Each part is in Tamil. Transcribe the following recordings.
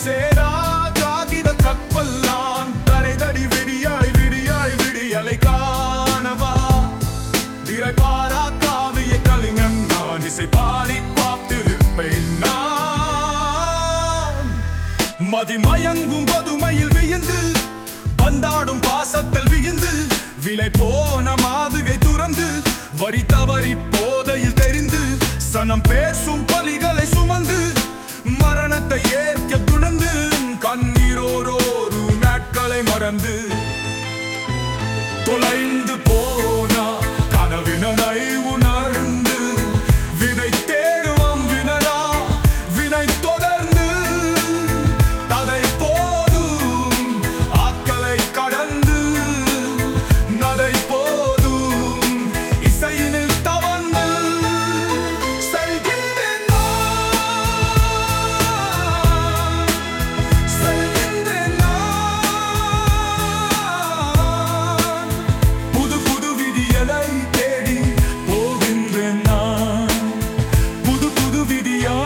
சேரா காகித கப்பல் நான் தரைதடி விடியாய் விடியாய் விடியலை காணவா திரைபாரா காவிய கலிங்கன் நான் இசை பாடி பார்த்திருப்பேன் நான் மதிமயங்கும் பதுமையில் வியந்து பந்தாடும் பாசத்தில் வியந்து விலை போன மாதுகை துறந்து வரி தவறி போதையில் தெரிந்து சனம் பேசும் பலிகளை சுமந்து மரணத்தை ஏற்க துணந்து கண்ணீரோரோரு நாட்களை மறந்து தொலைந்து போனா கனவினனை உணர்ந்து வினை தேடுவோம் வினரா வினை தொடர்ந்து ததை போதும் ஆட்களை கடந்து நதை போதும் இசையினில் தவந்து செல்கின்றேன் நான். செல்கின்றேன் நான். புது புது விடியலை தேடி போகின்றேன் நான் புது புது விடியா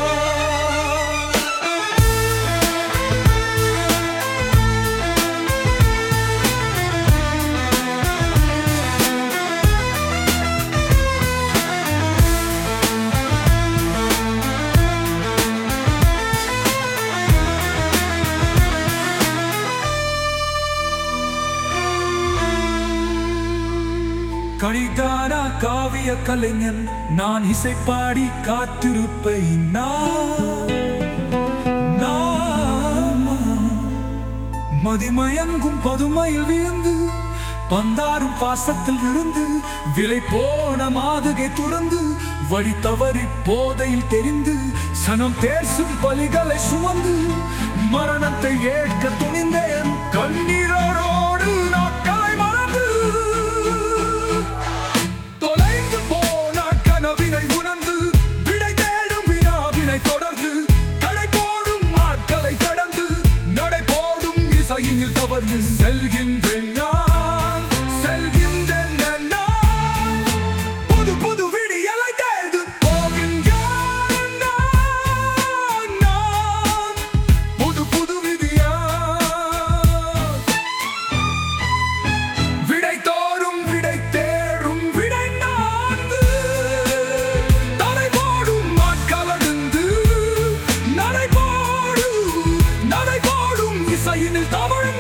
கணிதானா காவிய கலைஞன் நான் இசைப்பாடி காத்திருப்பேன் நான் நான். மதிமயங்கும் பதுமையில் விழுந்து பந்தாரும் பாசத்தில் விழுந்து விலை போன மாதுகை துறந்து வழி தவறி போதையில் தெரிந்து சனம் பேசும் பலிகளை சுமந்து மரணத்தை ஏற்க துணிந்தேன் கண்ணீரோடு நாட்களை மறந்து தொலைந்து போன கனவினை உணர்ந்து விடை தேடும் வினாவினை தொடர்ந்து கடை போடும் ஆட்களை கடந்து நடை போடும் இசையில் தவறு செல்கின்றேன் நான் செல்கின்றேன் நான் புது புது விடியலை தேடு போகின்றேன் நான் நான் புது புது விதியா விடை தோறும் விடை தேடும் விடை நான்கு தலை போடும் ஆட்களடிந்து நடை போடும் நடை போடும் இசையினில் தமிழ்